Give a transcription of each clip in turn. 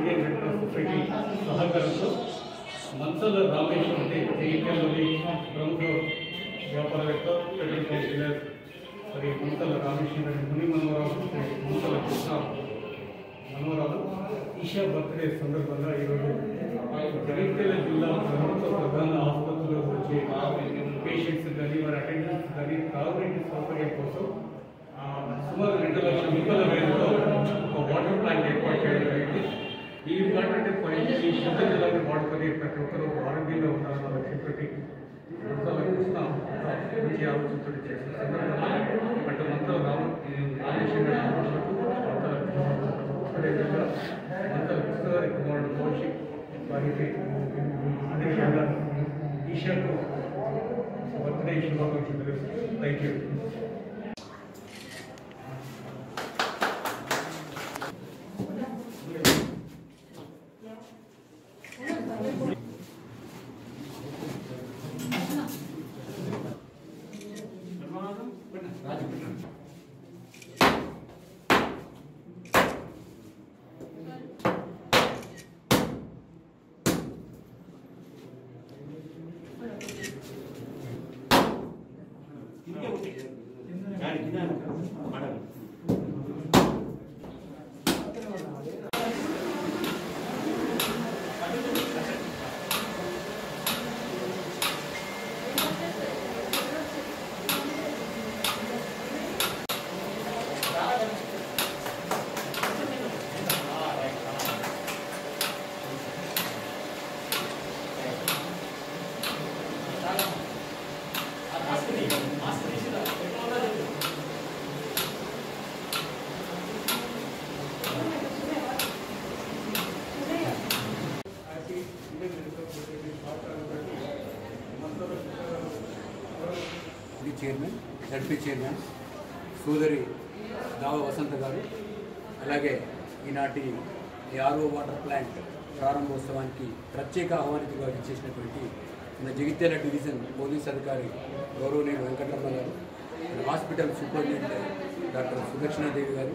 Indian red cross society సహకారంతో మంచల రామేష్ అంటే జైత్యంలోని ప్రముఖ వ్యాపారవేత్త పెట్రోల్ కౌన్సిలర్ మరి మంతల రామేశ్వర ముని మనవరావు మంతల కృష్ణ మనవరాలు ఈషా బర్త్డే సందర్భంగా ఈరోజు జగిత్యాల జిల్లా ప్రభుత్వ ప్రధాన ఆసుపత్రిలో వచ్చే పేషెంట్స్ కానీ వారి అటెండెన్స్ కానీ తాగునీటి సౌకర్యం కోసం ఆ, సుమారు రెండు లక్షల రూపాయల వ్యయంతో ఒక వాటర్ ప్లాంట్ ఏర్పాటు చేయడం జరిగింది ఈ ప్లాంట్ అంటే పని ఈ శుద్ధ జలాన్ని వాడుకొని ప్రతి ఒక్కరూ ఆరోగ్యంగా ఉండాలన్న లక్ష్యంతోటి మంత్రాల కృష్ణ ఒక మంచి ఆలోచనతో చేసిన సందర్భంగా అటు మంత్రాల రామ రామేశ్వర మంత్రాల అదేవిధంగా మంత్రాల కృష్ణ గారి కుమారుడు కౌశిక్ వారికి అదేవిధంగా ఈశాకు బర్త్డే శుభాకాంక్షలు తెలుసు థ్యాంక్ యూ ఇది చైర్మన్ జడ్పీ చైర్మన్ సోదరి దావ వసంత గారు అలాగే ఈనాటి ఈ ఆర్ఓ వాటర్ ప్లాంట్ ప్రారంభోత్సవానికి ప్రత్యేక ఆహ్వానితుగా ఇచ్చేసినటువంటి మన జగిత్యాల డివిజన్ పోలీస్ అధికారి గౌరవనీయులు వెంకటరమణ గారు మన హాస్పిటల్ సూపరింటెండెంట్ డాక్టర్ సుదక్షిణాదేవి గారు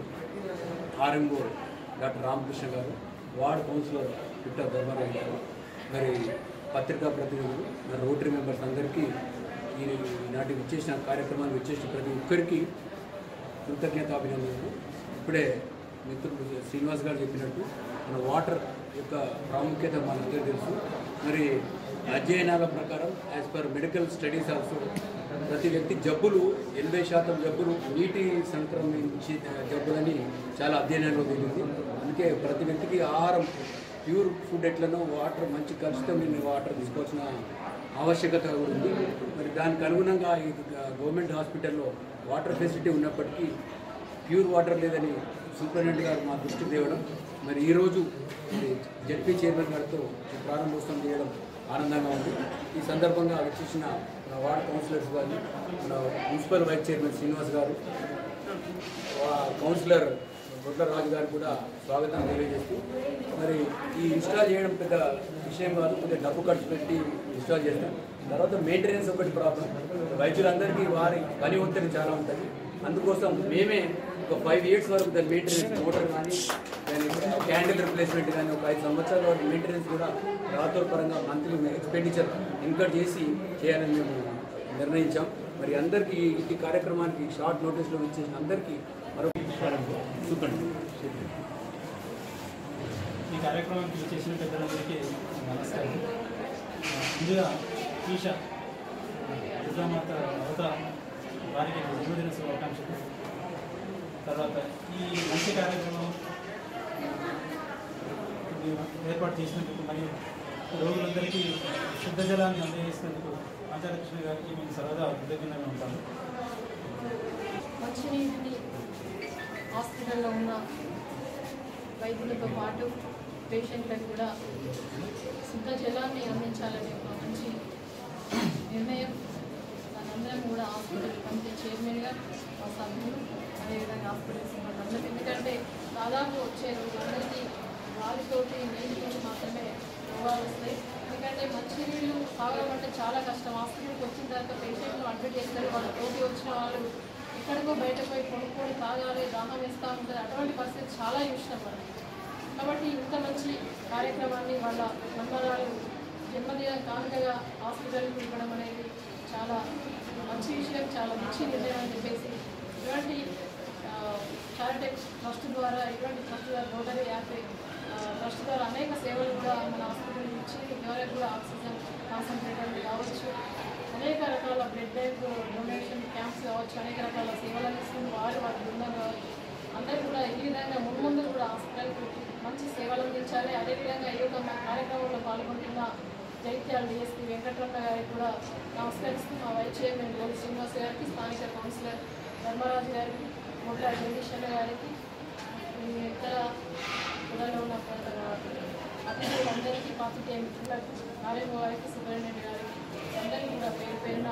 ఆర్ఎంఓ డాక్టర్ రామకృష్ణ గారు వార్డ్ కౌన్సిలర్ పిట్ట ధర్మారావు గారు మరి పత్రికా ప్రతినిధులు మరి రోటరీ మెంబర్స్ అందరికీ ఈ నాటి విచ్చేసిన కార్యక్రమాన్ని విచ్చేసిన ప్రతి ఒక్కరికి కృతజ్ఞతాభినందనలు ఇప్పుడే మిత్రుడు శ్రీనివాస్ గారు చెప్పినట్టు మన వాటర్ యొక్క ప్రాముఖ్యత మనందరికీ తెలుసు మరి అధ్యయనాల ప్రకారం as per medical studies also ప్రతి వ్యక్తి జబ్బులు ఎనభై శాతం జబ్బులు నీటి సంక్రమించి జబ్బులని చాలా అధ్యయనంలో తేలింది అందుకే ప్రతి వ్యక్తికి ఆహారం ప్యూర్ ఫుడ్ ఎట్లనో వాటర్ మంచి కలుషితం లేని వాటర్ తీసుకోవాల్సిన ఆవశ్యకత ఉంది మరి దానికి అనుగుణంగా ఈ గవర్నమెంట్ హాస్పిటల్లో వాటర్ ఫెసిలిటీ ఉన్నప్పటికీ ప్యూర్ వాటర్ లేదని సూపరింటెండెంట్ గారు మా దృష్టికి తేవడం మరి ఈరోజు మరి జడ్పీ చైర్మన్ గారితో ఈ ప్రారంభోత్సవం చేయడం ఆనందంగా ఉంది ఈ సందర్భంగా వచ్చేసిన మన వార్డ్ కౌన్సిలర్స్ గారిని మన మున్సిపల్ వైస్ చైర్మన్ శ్రీనివాస్ గారు వా- కౌన్సిలర్ బొడ్ల రాజు గారు కూడా స్వాగతం తెలియజేస్తూ మరి ఈ ఇన్స్టాల్ చేయడం పెద్ద విషయం కాదు కొద్దిగా డబ్బు ఖర్చు పెట్టి ఇన్స్టాల్ చేస్తాం తర్వాత మెయింటెనెన్స్ ఒకటి ప్రాబ్లం వైద్యులందరికీ వారి పని ఒత్తిడి చాలా ఉంటుంది అందుకోసం మేమే ఒక ఫైవ్ ఇయర్స్ వరకు దాని మెయింటెనెన్స్ మోటార్ కానీ దాని క్యాండిల్ రిప్లేస్మెంట్ కానీ ఒక ఐదు సంవత్సరాల వరకు మెయింటెనెన్స్ కూడా రాతోర్ పరంగా మంత్లీ ఎక్స్పెండిచర్ ఇన్కర్ చేసి చేయాలని మేము నిర్ణయించాం మరి అందరికీ ఈ కార్యక్రమానికి షార్ట్ నోటీస్లో ఇచ్చేసిన అందరికీ మరో చూపండి ఈ కార్యక్రమానికి చేసిన పెద్దలందరికీ నమస్కారం ముందుగా ఈషా దుర్గామాత అవత వారికి జన్మదిన శుభాకాంక్షలు తర్వాత ఈ మంచి కార్యక్రమం ఇది ఏర్పాటు చేసినందుకు మరియు రోగులందరికీ శుద్ధ జలాన్ని అందజేసినందుకు ఆచార్యకృష్ణ గారికి మేము సర్వదా కృతజ్ఞతగా ఉంటాము మంచినీటిని హాస్పిటల్లో ఉన్న వైద్యులతో పాటు పేషెంట్లకు కూడా శుద్ధ జలాన్ని అందించాలనే ఒక మంచి నిర్ణయం మనందరం కూడా హాస్పిటల్ కమిటీ చైర్మన్గా మా సభ్యులు అదేవిధంగా హాస్పిటల్ సిబ్బంది అందరూ ఎందుకంటే దాదాపు వచ్చే రోజులందరికీ గాలితోటి నీటితోటి మాత్రమే రోగాలు వస్తాయి ఎందుకంటే మంచినీళ్ళు తాగడం అంటే చాలా కష్టం హాస్పిటల్కి వచ్చిన తర్వాత పేషెంట్లు అడ్మిట్ చేస్తారు వాళ్ళ తోటి వచ్చిన వాళ్ళు ఎక్కడికో బయట పోయి కొనుక్కొని తాగాలి దాహం వేస్తూ ఉంటుంది అటువంటి పరిస్థితి చాలా చూసినాం మనం కాబట్టి ఇంత మంచి కార్యక్రమాన్ని వాళ్ళ మనమరాలు జన్మదిన కానుకగా హాస్పిటల్కి ఇవ్వడం అనేది చాలా మంచి విషయం చాలా మంచి నిర్ణయం అని చెప్పేసి ఇటువంటి చారిటెక్స్ ట్రస్ట్ ద్వారా ఇటువంటి ట్రస్ట్ ద్వారా రోటరీ యాప్ ఆ, ట్రస్ట్ ద్వారా అనేక సేవలు కూడా మన హాస్పిటల్ ఇచ్చి ఎవరికి కూడా ఆక్సిజన్ కాన్సన్ట్రేటర్ కావచ్చు అనేక రకాల బ్లడ్ బ్యాంక్ డొనేషన్ క్యాంప్స్ కావచ్చు అనేక రకాల సేవలు అందిస్తుంది వారు వారి బృందం కావచ్చు అందరూ కూడా ఈ విధంగా మున్ముందు కూడా హాస్పిటల్కి మంచి సేవలు అందించాలి అదేవిధంగా ఈ యొక్క మా కార్యక్రమంలో పాల్గొంటున్న జైత్యాల డిఎస్పీ వెంకటరమణ గారికి కూడా నమస్కరిస్తూ మా వైస్ చైర్మన్ గోలి శ్రీనివాస్ గారికి స్థానిక కౌన్సిలర్ ధర్మరాజు గారికి ముట్ల జగదీశ్వర గారికి ఈ ఇతర కులాల్లో ఉన్న కొంత అతిథులందరికీ పాత్రికేయ మిత్రులకు ఆర్ఎంఓ గారికి సూపరింటెండెంట్ గారికి అందరికీ కూడా పేరు పేరున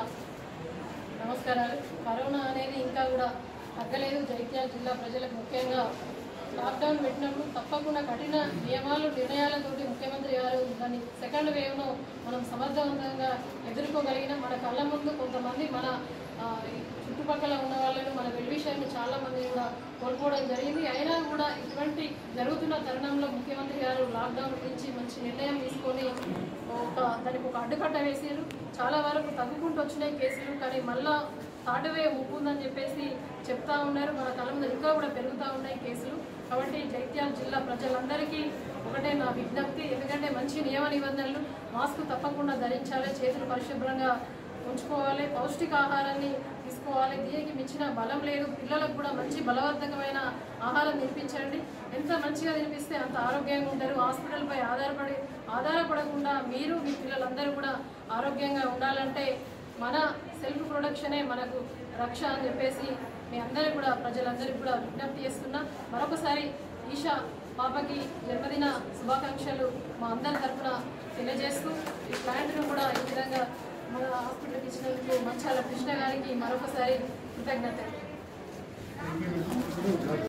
నమస్కారాలు కరోనా అనేది ఇంకా కూడా తగ్గలేదు జైత్యాల జిల్లా ప్రజలకు ముఖ్యంగా లాక్డౌన్ పెట్టినప్పుడు తప్పకుండా కఠిన నియమాలు నిర్ణయాలతోటి ముఖ్యమంత్రి గారు దాన్ని సెకండ్ వేవ్ను మనం సమర్థవంతంగా ఎదుర్కోగలిగిన మన కళ్ళ ముందు కొంతమంది మన ఆ, ఈ చుట్టుపక్కల ఉన్న వాళ్ళను మన వెల్విషయాన్ని చాలా మంది కూడా కోల్పోవడం జరిగింది అయినా కూడా ఇటువంటి జరుగుతున్న తరుణంలో ముఖ్యమంత్రి గారు లాక్డౌన్ గురించి మంచి నిర్ణయం తీసుకొని ఒక దానికి ఒక అడ్డుకట్ట వేసారు చాలా వరకు తగ్గుకుంటూ వచ్చినాయి కేసులు కానీ మళ్ళా తాటవే ముప్పు ఉందని చెప్పేసి చెప్తా ఉన్నారు మన కళ్ళ ముందు ఇంకా కూడా పెరుగుతూ ఉన్నాయి కేసులు కాబట్టి జైత్యాల జిల్లా ప్రజలందరికీ ఒకటే నా విజ్ఞప్తి ఎందుకంటే మంచి నియమ నిబంధనలు మాస్క్ తప్పకుండా ధరించాలి చేతులు పరిశుభ్రంగా ఉంచుకోవాలి పౌష్టికాహారాన్ని తీసుకోవాలి దీనికి మించిన బలం లేదు పిల్లలకు కూడా మంచి బలవర్ధకమైన ఆహారం తినిపించండి ఎంత మంచిగా తినిపిస్తే అంత ఆరోగ్యంగా ఉంటారు హాస్పిటల్పై ఆధారపడి ఆధారపడకుండా మీరు మీ పిల్లలందరూ కూడా ఆరోగ్యంగా ఉండాలంటే మన సెల్ఫ్ ప్రొడక్షనే మనకు రక్ష అని చెప్పేసి మీ అందరికీ కూడా ప్రజలందరికీ కూడా విజ్ఞప్తి చేస్తున్నా మరొకసారి ఈషా పాపకి జన్మదిన శుభాకాంక్షలు మా అందరి తరఫున తెలియజేస్తూ ఈ ప్లాంట్ను కూడా ఈ విధంగా మన హాస్పిటల్కి ఇచ్చినందుకు మంచాల కృష్ణ గారికి మరొకసారి కృతజ్ఞతలు